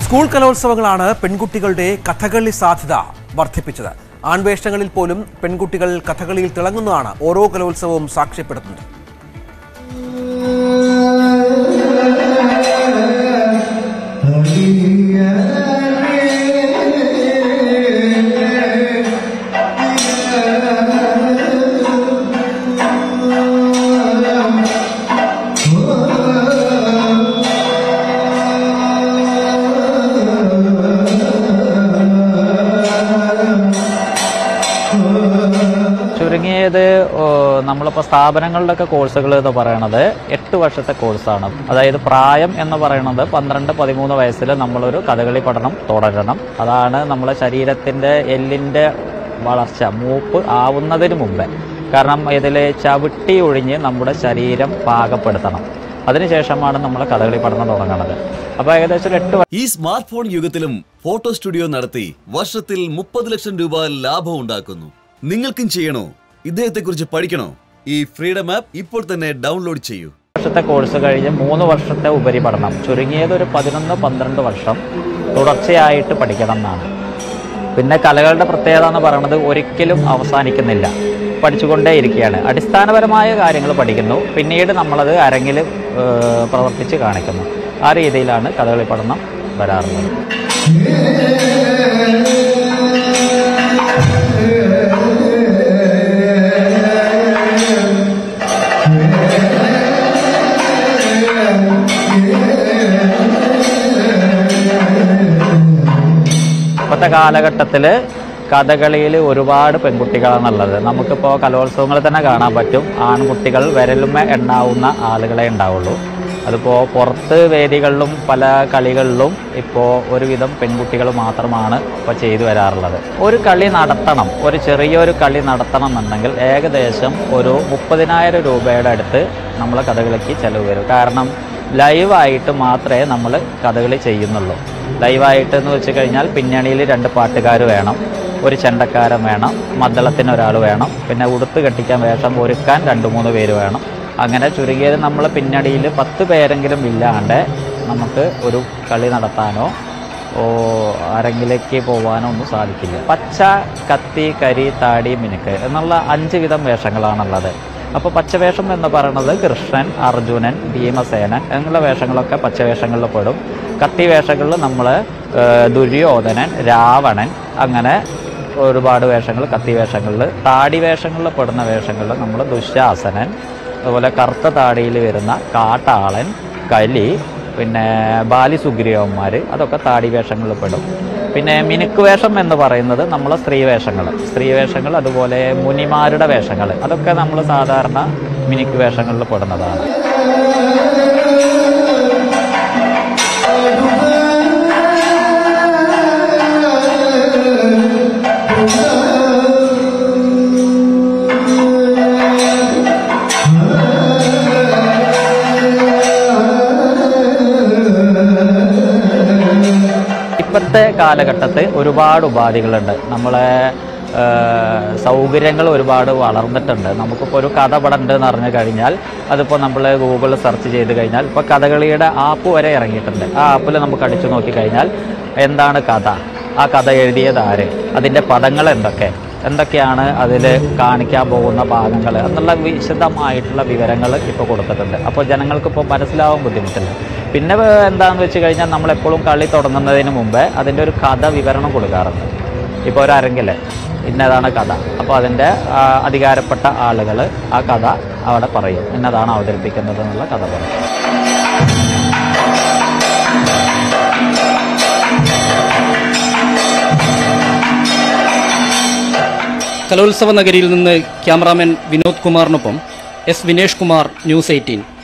school കലോത്സവങ്ങളാണ് പെൺകുട്ടികളുടെ കഥകളി സാധ്യത വർദ്ധിപ്പിച്ചത് ആൺവേഷങ്ങളിൽ പോലും പെൺകുട്ടികൾ കഥകളിയിൽ തിളങ്ങുന്നതാണ് ഓരോ കലോത്സവവും സാക്ഷ്യപ്പെടുത്തുന്നത് ചുരുങ്ങിയത് ഓ, നമ്മളിപ്പോൾ സ്ഥാപനങ്ങളിലൊക്കെ കോഴ്സുകൾ എന്ന് പറയണത് എട്ട് വർഷത്തെ കോഴ്സാണ് അതായത് പ്രായം എന്ന് പറയുന്നത് പന്ത്രണ്ട് പതിമൂന്ന് വയസ്സിൽ നമ്മളൊരു കഥകളി പഠനം തുടരണം അതാണ് നമ്മളെ ശരീരത്തിൻ്റെ എല്ലിൻ്റെ വളർച്ച മൂപ്പ് ആവുന്നതിന് മുമ്പേ കാരണം ഇതിൽ ചവിട്ടി ഒഴിഞ്ഞ് നമ്മുടെ ശരീരം പാകപ്പെടുത്തണം അതിനുശേഷമാണ് നമ്മൾ കഥകളി പഠനം തുടങ്ങുന്നത് അപ്പോൾ ഏകദേശം ഒരു എട്ട് ഈ സ്മാർട്ട് ഫോൺ യുഗത്തിലും ഫോട്ടോ സ്റ്റുഡിയോ നടത്തി വർഷത്തിൽ മുപ്പത് ലക്ഷം രൂപ ലാഭം ഉണ്ടാക്കുന്നു നിങ്ങൾക്കും ചെയ്യണോ ഇദ്ദേഹത്തെക്കുറിച്ച് പഠിക്കണോ ഈ ഫ്രീഡം ആപ്പ് ഇപ്പോൾ തന്നെ ഡൗൺലോഡ് ചെയ്യൂ വർഷത്തെ കോഴ്സ് കഴിഞ്ഞ് മൂന്ന് വർഷത്തെ ഉപരിപഠനം ചുരുങ്ങിയത് ഒരു പതിനൊന്ന് പന്ത്രണ്ട് വർഷം തുടർച്ചയായിട്ട് പഠിക്കണം എന്നാണ് പിന്നെ കലകളുടെ പ്രത്യേകത എന്ന് പറയുന്നത് ഒരിക്കലും അവസാനിക്കുന്നില്ല പഠിച്ചുകൊണ്ടേ ഇരിക്കുകയാണ് അടിസ്ഥാനപരമായ കാര്യങ്ങൾ പഠിക്കുന്നു പിന്നീട് നമ്മളത് അരങ്ങിൽ ഏഹ്, പ്രവർത്തിച്ച് കാണിക്കുന്നു ആ രീതിയിലാണ് കഥകളി പഠനം വരാറുള്ളത് ഇപ്പോഴത്തെ കാലഘട്ടത്തിൽ കഥകളിയിൽ ഒരുപാട് പെൺകുട്ടികളാണുള്ളത് നമുക്കിപ്പോൾ കലോത്സവങ്ങളിൽ തന്നെ കാണാൻ പറ്റും ആൺകുട്ടികൾ വിരലുമ എണ്ണാവുന്ന ആളുകളെ ഉണ്ടാവുള്ളൂ അതിപ്പോൾ പുറത്ത് വേദികളിലും പല കളികളിലും ഇപ്പോൾ ഒരുവിധം പെൺകുട്ടികൾ മാത്രമാണ് ഇപ്പോൾ ചെയ്തു വരാറുള്ളത് ഒരു കളി നടത്തണം ഒരു ചെറിയൊരു കളി നടത്തണം എന്നുണ്ടെങ്കിൽ ഏകദേശം ഒരു മുപ്പതിനായിരം രൂപയുടെ അടുത്ത് നമ്മൾ കഥകളിക്ക് ചിലവ് വരും കാരണം ലൈവായിട്ട് മാത്രമേ നമ്മൾ കഥകളി ചെയ്യുന്നുള്ളൂ ലൈവായിട്ട് എന്ന് വെച്ച് കഴിഞ്ഞാൽ പിന്നണിയിൽ രണ്ട് പാട്ടുകാർ വേണം ഒരു ചെണ്ടക്കാരൻ വേണം മദ്ദളത്തിന് ഒരാൾ വേണം പിന്നെ ഉടുത്ത് കെട്ടിക്കാൻ വേഷം ഒരുക്കാൻ രണ്ട് മൂന്ന് പേര് വേണം അങ്ങനെ ചുരുങ്ങിയത് നമ്മൾ പിന്നണിയിൽ പത്ത് പേരെങ്കിലും ഇല്ലാണ്ട് നമുക്ക് ഒരു കളി നടത്താനോ ഓ അരങ്ങിലേക്ക് പോകാനോ ഒന്നും സാധിക്കില്ല പച്ച കത്തി കരി താടി മിനുക്ക് എന്നുള്ള അഞ്ച് വിധം വേഷങ്ങളാണുള്ളത് അപ്പോൾ പച്ചവേഷം എന്ന് പറയുന്നത് കൃഷ്ണൻ അർജുനൻ ഭീമസേനൻ എന്നുള്ള വേഷങ്ങളൊക്കെ പച്ചവേഷങ്ങളിൽ പെടും കത്തി വേഷങ്ങളിൽ നമ്മൾ ദുര്യോധനൻ രാവണൻ അങ്ങനെ ഒരുപാട് വേഷങ്ങൾ കത്തി വേഷങ്ങളിൽ താടി വേഷങ്ങളിൽ പെടുന്ന വേഷങ്ങളിൽ നമ്മൾ ദുശാസനൻ അതുപോലെ കറുത്ത താടിയിൽ വരുന്ന കാട്ടാളൻ കലി പിന്നെ ബാലി സുഗ്രീവന്മാർ അതൊക്കെ താടി വേഷങ്ങളിൽ പെടും പിന്നെ മിനുക്ക് വേഷം എന്ന് പറയുന്നത് നമ്മളെ സ്ത്രീ വേഷങ്ങൾ സ്ത്രീ വേഷങ്ങൾ അതുപോലെ മുനിമാരുടെ വേഷങ്ങൾ അതൊക്കെ നമ്മൾ സാധാരണ മിനുക്ക് വേഷങ്ങളിൽ പെടുന്നതാണ് ഇപ്പോഴത്തെ കാലഘട്ടത്തിൽ ഒരുപാട് ഉപാധികളുണ്ട് നമ്മളെ ആ, സൗകര്യങ്ങൾ ഒരുപാട് വളർന്നിട്ടുണ്ട് നമുക്കിപ്പോൾ ഒരു കഥ പടണ്ട് എന്ന് പറഞ്ഞു കഴിഞ്ഞാൽ അതിപ്പോൾ നമ്മൾ ഗൂഗിളിൽ സെർച്ച് ചെയ്ത് കഴിഞ്ഞാൽ ഇപ്പോൾ കഥകളിയുടെ ആപ്പ് വരെ ഇറങ്ങിയിട്ടുണ്ട് ആ ആപ്പിൽ നമുക്ക് അടിച്ചു നോക്കി കഴിഞ്ഞാൽ എന്താണ് കഥ ആ കഥ എഴുതിയത് ആര് അതിൻ്റെ പദങ്ങൾ എന്തൊക്കെ എന്തൊക്കെയാണ് അതിൽ കാണിക്കാൻ പോകുന്ന ഭാഗങ്ങൾ എന്നുള്ള വിശദമായിട്ടുള്ള വിവരങ്ങൾ ഇപ്പോൾ കൊടുത്തിട്ടുണ്ട് അപ്പോൾ ജനങ്ങൾക്ക് ഇപ്പോൾ മനസ്സിലാവാൻ ബുദ്ധിമുട്ടില്ല പിന്നെ വേ- എന്താണെന്ന് വെച്ച് കഴിഞ്ഞാൽ നമ്മളെപ്പോഴും കളി തുടങ്ങുന്നതിന് മുമ്പേ അതിൻ്റെ ഒരു കഥ വിവരണം കൊടുക്കാറുണ്ട് ഇപ്പോൾ ഒരു അരങ്ങിൽ ഇന്നതാണ് കഥ അപ്പോൾ അതിൻ്റെ ആ, അധികാരപ്പെട്ട ആളുകൾ ആ കഥ അവിടെ പറയും ഇന്നതാണ് അവതരിപ്പിക്കുന്നത് എന്നുള്ള കഥ പറയും കലോത്സവ നഗരിയിൽ നിന്ന് ക്യാമറാമാൻ വിനോദ് കുമാറിനൊപ്പം S Vinesh Kumar news eighteen